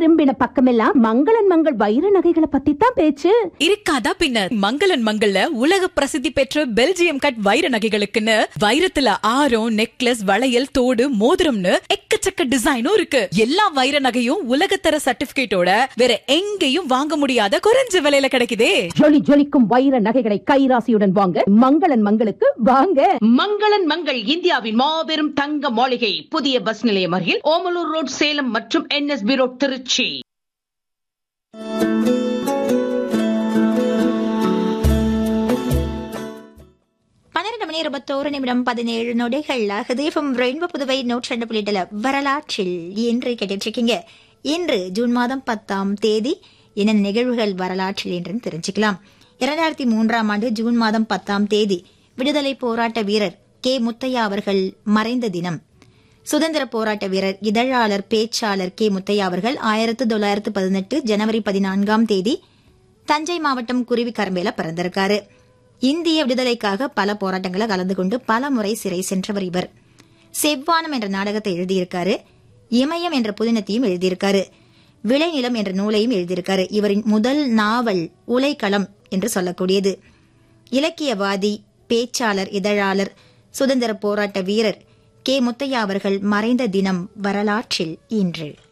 திரும்பின பக்கமெல்லாம் மங்களன் மங்கள் வைர நகைகளை பத்தி தான் பேச்சு இருக்காதா பின்ன மங்களன் மங்கள்ல உலக பிரசித்தி பெற்ற பெல்ஜியம் கட் வைர நகைகளுக்குன்னு வைரத்துல ஆரம் நெக்லஸ் வளையல் தோடு மோதிரம்னு எக்கச்சக்க டிசைனும் இருக்கு எல்லா வைர நகையும் உலகத்தர சர்டிபிகேட்டோட வேற எங்கேயும் வாங்க முடியாத குறைஞ்ச விலையில கிடைக்குதே ஜொலி ஜொலிக்கும் வைர நகைகளை கைராசியுடன் வாங்க மங்களன் மங்களுக்கு வாங்க மங்களன் மங்கள் இந்தியாவின் மாபெரும் தங்க மாளிகை புதிய பஸ் நிலையம் அருகில் ஓமலூர் ரோட் சேலம் மற்றும் என்எஸ்பி ரோட் திருச்சி பன்னிரண்டு மணி இருபத்தோரு நிமிடம் பதினேழு நொடிகள் ஹதீஃபம் ரெயின்போ புதுவை நூற்றி ரெண்டு புள்ளிட்டுல வரலாற்றில் இன்று கேட்டுட்டு இருக்கீங்க இன்று ஜூன் மாதம் பத்தாம் தேதி என்ன நிகழ்வுகள் வரலாற்றில் என்று தெரிஞ்சுக்கலாம் இரண்டாயிரத்தி மூன்றாம் ஆண்டு ஜூன் மாதம் பத்தாம் தேதி விடுதலை போராட்ட வீரர் கே முத்தையா அவர்கள் மறைந்த தினம் சுதந்திர போராட்ட வீரர் இதழாளர் பேச்சாளர் கே முத்தையா அவர்கள் ஆயிரத்து தொள்ளாயிரத்து பதினெட்டு ஜனவரி பதினான்காம் தேதி தஞ்சை மாவட்டம் குருவிக்கரம்பேல பிறந்திருக்காரு இந்திய விடுதலைக்காக பல போராட்டங்களை கலந்து கொண்டு பல முறை சிறை சென்றவர் இவர் செவ்வானம் என்ற நாடகத்தை எழுதியிருக்காரு இமயம் என்ற புதினத்தையும் எழுதியிருக்காரு விளைநிலம் என்ற நூலையும் எழுதியிருக்காரு இவரின் முதல் நாவல் உலைக்களம் என்று சொல்லக்கூடியது இலக்கியவாதி பேச்சாளர் இதழாளர் சுதந்திர போராட்ட வீரர் கே முத்தையா அவர்கள் மறைந்த தினம் வரலாற்றில் இன்று